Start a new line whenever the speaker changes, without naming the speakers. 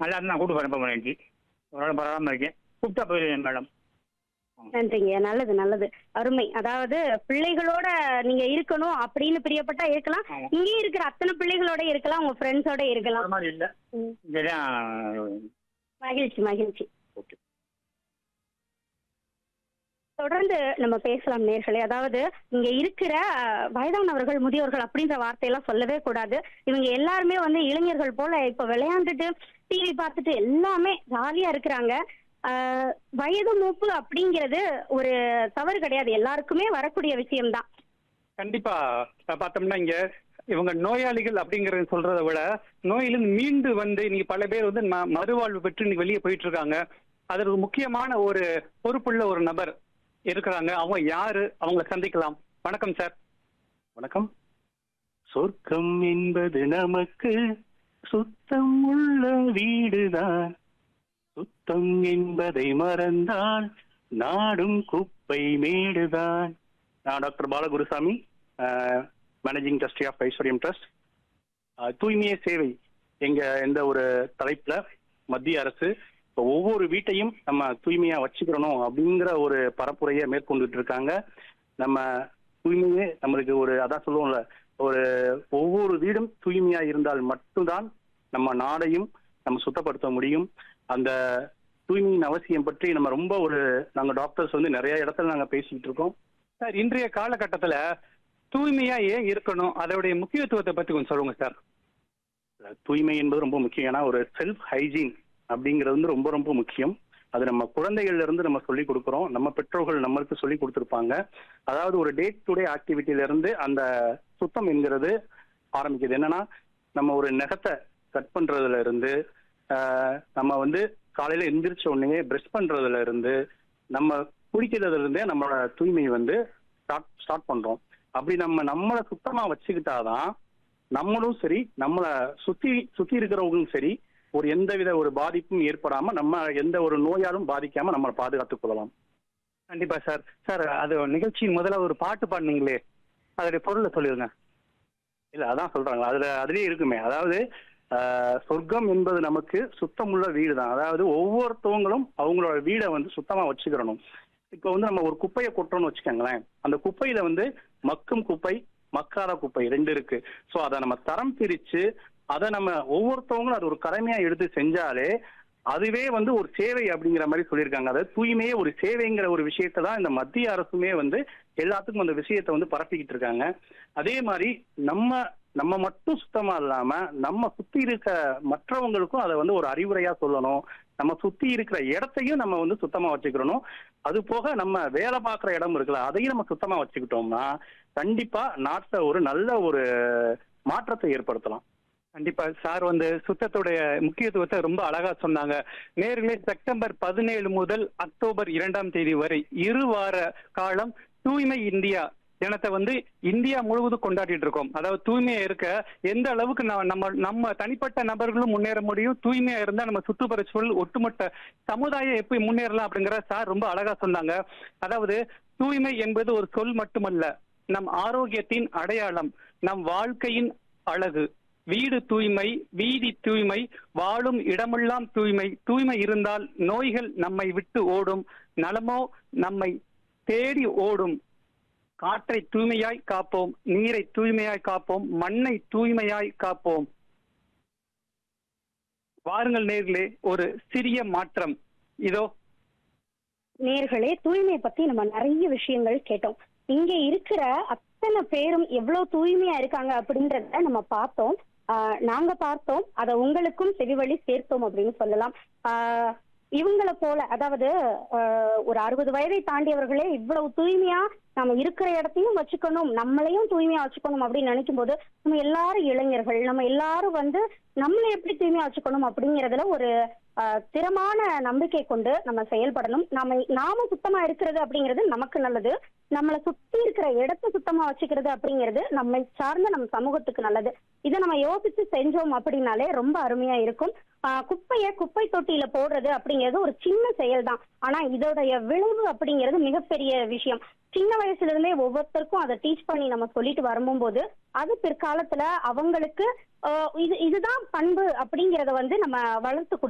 நல்லா இருந்து நான் கூட்டு போகிறேன் இப்போ நன்றி ஒரு பரவாயில்லாம இருக்கேன் கூப்பிட்டா போயிருக்கேன் மேடம்
நன்றிங்க நல்லது நல்லது அருமை அதாவது பிள்ளைகளோட நீங்க இருக்கணும் அப்படின்னு பிரியப்பட்டா இருக்கலாம்
ஆமா.
இங்கே இருக்கிற அத்தனை பிள்ளைகளோட இருக்கலாம் உங்க ஃப்ரெண்ட்ஸோட இருக்கலாம்
அந்த மாதிரி இல்லை
ம்.
இதுதான்
மகிழ்ச்சி மகிழ்ச்சி
ஓகே
தொடர்ந்து நம்ம பேசலாம் நேர்களே அதாவது இங்க இருக்கிற அஹ், வயதானவர்கள் முதியோர்கள் அப்படின்ற வார்த்தையெல்லாம் சொல்லவே கூடாது இவங்க எல்லாருமே வந்து இளைஞர்கள் போல இப்ப விளையாண்டுட்டு டிவி பார்த்துட்டு எல்லாமே ஜாலியா இருக்கிறாங்க அஹ், வயது மூப்பு அப்படிங்கிறது ஒரு தவறு கிடையாது எல்லாருக்குமே வரக்கூடிய விஷயம்தான்
கண்டிப்பா அஹ் பார்த்தோம்னா இங்க இவங்க நோயாளிகள் அப்படிங்கறத சொல்றதை விட நோயிலிருந்து மீண்டு வந்து இன்னைக்கு பல பேர் வந்து ம- மறுவாழ்வு பெற்று இன்னைக்கு வெளியே போயிட்டு இருக்காங்க அதுல ஒரு முக்கியமான ஒரு பொறுப்புள்ள ஒரு நபர் இருக்கிறாங்க அவங்க யாரு அவங்கள சந்திக்கலாம் வணக்கம் சார்
வணக்கம் சொர்க்கம் என்பது நமக்கு சுத்தம் உள்ள வீடுதான் சுத்தம் என்பதை மறந்தால் நாடும் குப்பை மேடுதான் நான் doctor Balagurusamy managing trustee of Aishwaryam trust தூய்மையே சேவை எங்க எந்த ஒரு தலைப்புல மத்திய அரசு இப்போ ஒவ்வொரு வீட்டையும் நம்ம தூய்மையா வச்சுக்கிறணும் அப்படிங்கிற ஒரு பரப்புரையை மேற்கொண்டுட்டு இருக்காங்க நம்ம தூய்மையே நம்மளுக்கு ஒரு அதான் சொல்லுவோம்ல ஒரு ஒவ்வொரு வீடும் தூய்மையா இருந்தால் மட்டும்தான் நம்ம நாடையும் நம்ம சுத்தப்படுத்த முடியும் அந்த தூய்மையின் அவசியம் பற்றி நம்ம ரொம்ப ஒரு நாங்க டாக்டர்ஸ் வந்து நிறைய இடத்துல நாங்க பேசிக்கிட்டு இருக்கோம்
சார் இன்றைய காலகட்டத்துல தூய்மையா ஏன் இருக்கணும் அதோடைய முக்கியத்துவத்தை பத்தி கொஞ்சம் சொல்லுங்க சார்
தூய்மை என்பது ரொம்ப முக்கியம் ஏன்னா ஒரு செல்ஃப் ஹைஜீன் அப்படிங்கிறது வந்து ரொம்ப ரொம்ப முக்கியம் அது நம்ம குழந்தைகள்ல இருந்து நம்ம சொல்லி கொடுக்குறோம் நம்ம பெற்றோர்கள் நம்மளுக்கு சொல்லி கொடுத்துருப்பாங்க அதாவது ஒரு டே டு டே ஆக்டிவிட்டில இருந்து அந்த சுத்தம் என்கிறது ஆரம்பிக்குது என்னன்னா நம்ம ஒரு நகத்தை கட் பண்றதுல இருந்து ஆஹ், நம்ம வந்து காலையில எந்திரிச்ச உடனே பிரஷ் பண்றதுல இருந்து நம்ம குடிக்கிறதுல இருந்தே நம்மளோட தூய்மை வந்து ஸ்டார்ட் ஸ்டார்ட் பண்றோம் அப்படி நம்ம நம்மளை சுத்தமா வச்சுக்கிட்டாதான் நம்மளும் சரி நம்மளை சுத்தி சுத்தி இருக்கிறவங்களும் சரி ஒரு எந்தவித ஒரு பாதிப்பும் ஏற்படாம நம்ம எந்த ஒரு நோயாலும் பாதிக்காம நம்மளை பாதுகாத்துக் கொள்ளலாம்
கண்டிப்பா சார் சார் அது நிகழ்ச்சியின் முதல்ல ஒரு பாட்டு பாடுனீங்களே அதோடைய பொருளை சொல்லிருங்க
இல்ல அதான் சொல்றாங்க அதுல அதுலயே இருக்குமே அதாவது ஆஹ், சொர்க்கம் என்பது நமக்கு சுத்தமுள்ள வீடு தான் அதாவது ஒவ்வொருத்தவங்களும் அவங்களோட வீடை வந்து சுத்தமா வச்சுக்கிறணும் இப்போ வந்து நம்ம ஒரு குப்பையை கொட்டுறோம்னு வச்சுக்கோங்களேன் அந்த குப்பையில வந்து மக்கும் குப்பை மக்காத குப்பை ரெண்டு இருக்கு ஸோ அதை நம்ம தரம் பிரிச்சு அதை நம்ம ஒவ்வொருத்தவங்களும் அது ஒரு கடமையா எடுத்து செஞ்சாலே அதுவே வந்து ஒரு சேவை அப்படிங்கிற மாதிரி சொல்லியிருக்காங்க அதாவது தூய்மையே ஒரு சேவைங்கிற ஒரு விஷயத்தை தான் இந்த மத்திய அரசுமே வந்து எல்லாத்துக்கும் அந்த விஷயத்தை வந்து பரப்பிக்கிட்டு இருக்காங்க அதே மாதிரி நம்ம நம்ம மட்டும் சுத்தமா இல்லாம நம்ம சுத்தி இருக்க மற்றவங்களுக்கும் அதை வந்து ஒரு அறிவுரையா சொல்லணும் நம்ம சுத்தி இருக்கிற இடத்தையும் நம்ம வந்து சுத்தமா வச்சுக்கிறணும் அது போக நம்ம வேலை பார்க்குற இடம் இருக்குல்ல அதையும் நம்ம சுத்தமா வச்சுக்கிட்டோம்னா கண்டிப்பா நாட்டில் ஒரு நல்ல ஒரு மாற்றத்தை ஏற்படுத்தலாம்
கண்டிப்பா சார் வந்து சுத்தத்துடைய முக்கியத்துவத்தை ரொம்ப அழகா சொன்னாங்க நேர்களே செப்டம்பர் பதினேழு முதல் அக்டோபர் இரண்டாம் தேதி வரை இரு வார காலம் தூய்மை இந்தியா தினத்தை வந்து இந்தியா முழுவதும் கொண்டாடிட்டு இருக்கோம் அதாவது தூய்மையா இருக்க எந்த அளவுக்கு நம்ம நம்ம நம்ம தனிப்பட்ட நபர்களும் முன்னேற முடியும் தூய்மையா இருந்தா நம்ம சுற்றுப்புறச்சூழல் ஒட்டுமொத்த சமுதாயம் எப்படி முன்னேறலாம் அப்படிங்கிற சார் ரொம்ப அழகா சொன்னாங்க அதாவது தூய்மை என்பது ஒரு சொல் மட்டுமல்ல நம் ஆரோக்கியத்தின் அடையாளம் நம் வாழ்க்கையின் அழகு வீடு தூய்மை வீதி தூய்மை வாழும் இடமெல்லாம் தூய்மை தூய்மை இருந்தால் நோய்கள் நம்மை விட்டு ஓடும் நலமோ நம்மை தேடி ஓடும் காற்றை தூய்மையாய் காப்போம் நீரை தூய்மையாய் காப்போம் மண்ணை தூய்மையாய் காப்போம் வாருங்கள் நேர்களே ஒரு சிறிய மாற்றம் இதோ
நேர்களே தூய்மை பத்தி நம்ம நிறைய விஷயங்கள் கேட்டோம் இங்க இருக்கிற அத்தனை பேரும் எவ்வளவு தூய்மையா இருக்காங்க அப்படின்றத நம்ம பார்த்தோம் ஆஹ் நாங்க பார்த்தோம் அதை உங்களுக்கும் செவிவழி சேர்த்தோம் அப்படின்னு சொல்லலாம் ஆஹ் இவங்களை போல அதாவது ஆஹ் ஒரு அறுபது வயதை தாண்டியவர்களே இவ்வளவு தூய்மையா நம்ம இருக்கிற இடத்தையும் வச்சுக்கணும் நம்மளையும் தூய்மையா வச்சுக்கணும் அப்படின்னு நினைக்கும் போது நம்ம எல்லாரும் இளைஞர்கள் நம்ம எல்லாரும் வந்து நம்மளை எப்படி தூய்மையா வச்சுக்கணும் அப்படிங்கறதுல ஒரு ஆஹ் திறமான நம்பிக்கை கொண்டு நம்ம செயல்படணும் நம்ம நாம சுத்தமா இருக்கிறது அப்படிங்கிறது நமக்கு நல்லது நம்மளை சுத்தி இருக்கிற இடத்த சுத்தமா வச்சுக்கிறது அப்படிங்கிறது நம்மை சார்ந்த நம்ம சமூகத்துக்கு நல்லது இதை நம்ம யோசிச்சு செஞ்சோம் அப்படின்னாலே ரொம்ப அருமையா இருக்கும் ஆஹ் குப்பைய குப்பை தொட்டியில போடுறது அப்படிங்கிறது ஒரு சின்ன செயல் தான் ஆனா இதோடைய விளைவு அப்படிங்கிறது மிகப்பெரிய விஷயம் சின்ன வயசுல இருந்தே ஒவ்வொருத்தருக்கும் அதை டீச் பண்ணி நம்ம சொல்லிட்டு வரும்போது அது பிற்காலத்துல அவங்களுக்கு ஆஹ் இது இதுதான் பண்பு அப்படிங்கறத வந்து நம்ம வளர்த்து